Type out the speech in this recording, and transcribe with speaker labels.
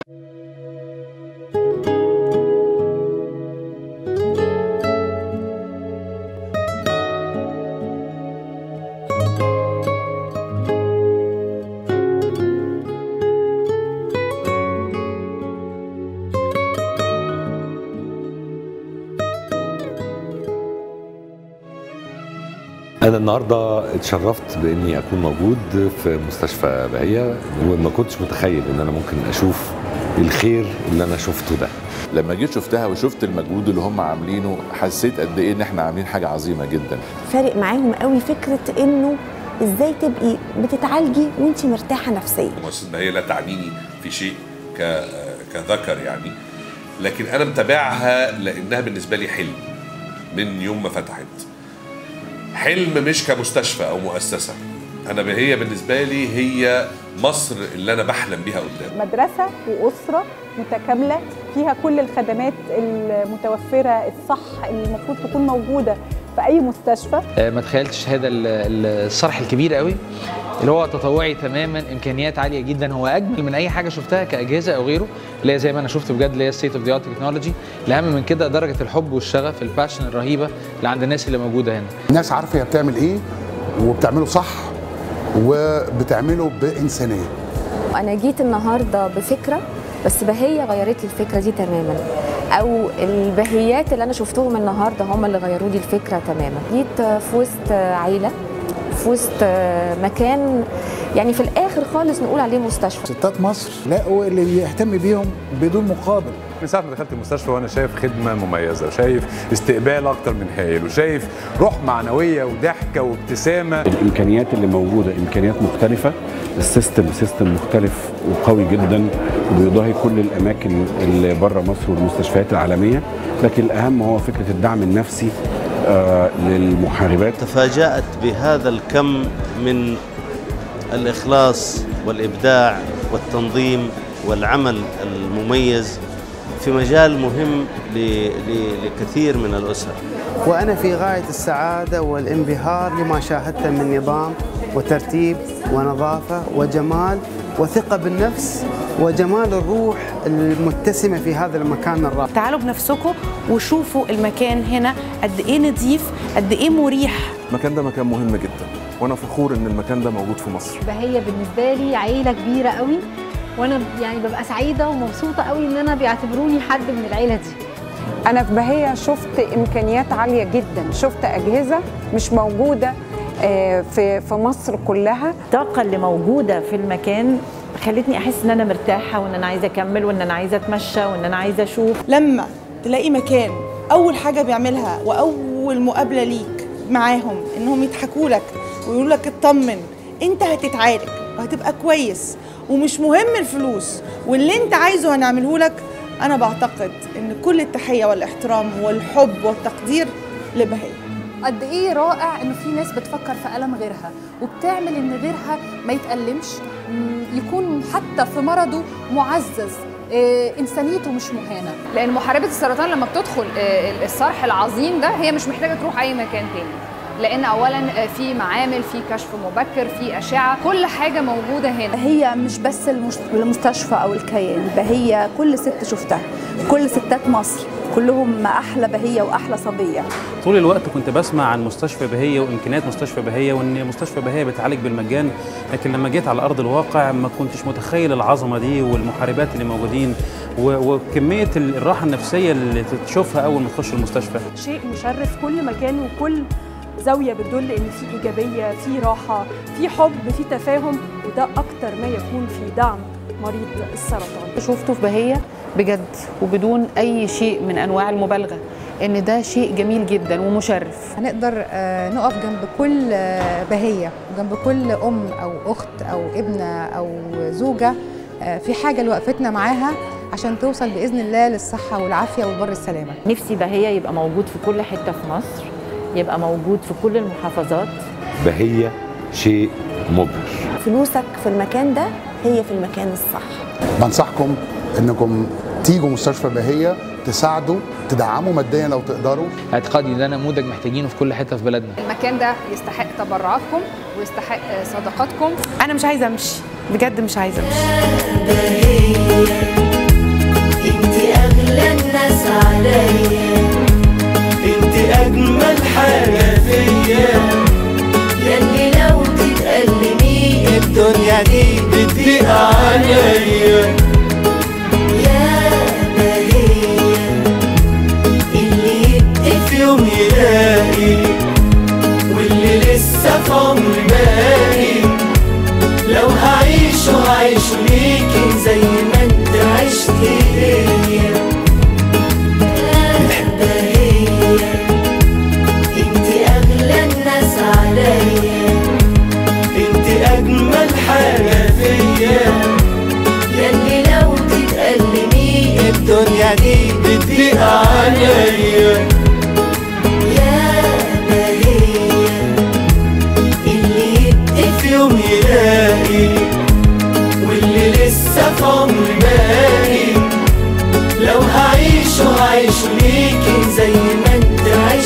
Speaker 1: أنا النهاردة اتشرفت بإني أكون موجود في مستشفى بهية وما كنتش متخيل إن أنا ممكن أشوف الخير اللي أنا شفته ده
Speaker 2: لما جيت شفتها وشفت المجهود اللي هم عاملينه حسيت قد ايه ان احنا عاملين حاجه عظيمه جدا
Speaker 3: فارق معاهم قوي فكره انه ازاي تبقي بتتعالجي وانت مرتاحه نفسيا
Speaker 4: مؤسسة هي لا تعنيني في شيء ك... كذكر يعني لكن انا متابعها لانها بالنسبه لي حلم من يوم ما فتحت حلم مش كمستشفى او مؤسسه انا هي بالنسبه لي هي مصر اللي انا بحلم بيها قدام
Speaker 5: مدرسة وأسرة متكاملة فيها كل الخدمات المتوفرة الصح اللي المفروض تكون موجودة في أي مستشفى
Speaker 6: ما تخيلتش هذا ال- ال- الصرح الكبير قوي اللي هو تطوعي تماما امكانيات عاليه جدا هو اجمل من اي حاجه شفتها كاجهزه او غيره اللي هي زي ما انا شفت بجد اللي هي ستيت اوف ذا ارت تكنولوجي الاهم من كده درجه الحب والشغف الباشن الرهيبه اللي عند الناس اللي موجوده هنا
Speaker 7: الناس عارفه هي بتعمل ايه وبتعمله صح وبتعمله بانسانيه
Speaker 8: انا جيت النهارده بفكره بس بهية غيرت لي الفكره دي تماما او البهيات اللي انا شفتهم النهارده هم اللي غيروا لي الفكره تماما جيت في وسط عيله في وسط مكان يعني في الاخر خالص نقول عليه مستشفى
Speaker 7: ستات مصر لقوا اللي يهتم بيهم بدون مقابل
Speaker 9: من ساعه ما دخلت المستشفى وانا شايف خدمه مميزه وشايف استقبال اكتر من هايل وشايف روح معنويه وضحكه وابتسامه
Speaker 10: الامكانيات اللي موجوده امكانيات مختلفه السيستم سيستم مختلف وقوي جدا وبيضاهي كل الاماكن اللي بره مصر والمستشفيات العالميه لكن الاهم هو فكره الدعم النفسي آه للمحاربات
Speaker 11: تفاجات بهذا الكم من الاخلاص والابداع والتنظيم والعمل المميز في مجال مهم ل- ل- لكثير من الاسر
Speaker 12: وأنا في غاية السعادة والانبهار لما شاهدته من نظام وترتيب ونظافة وجمال وثقة بالنفس وجمال الروح المتسمة في هذا المكان الرائع
Speaker 13: تعالوا بنفسكم وشوفوا المكان هنا قد ايه نظيف قد ايه مريح
Speaker 14: المكان ده مكان مهم جدا وانا فخور ان المكان ده موجود في مصر
Speaker 15: فهي بالنسبه لي عيله كبيره قوي وانا يعني ببقى سعيده ومبسوطه قوي ان انا بيعتبروني حد من العيله دي
Speaker 5: أنا في بهية شفت إمكانيات عالية جدا شفت أجهزة مش موجودة آه، في في مصر كلها
Speaker 16: الطاقة اللي موجودة في المكان خلتني أحس إن أنا مرتاحة وإن أنا عايزة أكمل وإن أنا عايزة أتمشى وإن أنا عايزة أشوف
Speaker 13: لما تلاقي مكان اول حاجه بيعملها واول مقابله ليك معاهم انهم يضحكوا لك ويقولوا لك اطمن انت هتتعالج وهتبقى كويس ومش مهم الفلوس واللي انت عايزه هنعمله لك انا بعتقد ان كل التحيه والاحترام والحب والتقدير لبهية
Speaker 17: قد ايه رائع انه في ناس بتفكر في الم غيرها وبتعمل ان غيرها ما يتألمش م، يكون حتى في مرضه معزز إيه، انسانيته مش مهانه
Speaker 18: لان محاربه السرطان لما بتدخل آه، الصرح العظيم ده هي مش محتاجه تروح اي مكان تاني لان اولا آه، في معامل في كشف مبكر في اشعه كل حاجه موجوده هنا
Speaker 19: هي مش بس المش- المستشفى او الكيان بهية كل ست شفتها كل ستات مصر كلهم احلى بهية واحلى صبيه
Speaker 20: طول الوقت كنت بسمع عن مستشفى بهية وامكانيات مستشفى بهية وان مستشفى بهية بتعالج بالمجان لكن لما جيت على ارض الواقع ما كنتش متخيل العظمه دي والمحاربات اللي موجودين و- وكميه الراحه النفسيه اللي تشوفها اول ما تخش المستشفى
Speaker 3: شيء مشرف كل مكان وكل زاوية بتدل إن في إيجابية في راحة في حب في تفاهم وده أكتر ما يكون في دعم مريض السرطان
Speaker 2: شفته في بهية بجد وبدون أي شيء من أنواع المبالغة إن ده شيء جميل جدا ومشرف
Speaker 7: هنقدر آه، نقف جنب كل آه، بهية وجنب كل أم أو أخت أو ابنة أو زوجة آه، في حاجة لوقفتنا معاها عشان توصل بإذن الله للصحة والعافية والبر السلامة
Speaker 16: نفسي بهية يبقى موجود في كل حتة في مصر يبقى موجود في كل المحافظات
Speaker 1: بهية شيء مبهر
Speaker 3: فلوسك في المكان ده هي في المكان الصح
Speaker 7: بنصحكم انكم تيجوا مستشفى بهية تساعدوا تدعموا ماديا لو تقدروا
Speaker 6: اعتقادي ان ده نموذج محتاجينه في كل حته في بلدنا
Speaker 18: المكان ده يستحق تبرعاتكم ويستحق آه، صدقاتكم
Speaker 13: انا مش عايزه امشي بجد مش عايزه امشي
Speaker 21: الدنيا دي بتضيق عليا يا بهية اللي يبقى في يوم يلاقي واللي لسه في عمري باقي لو هعيش وهعيش ليكي زي ما انت عايش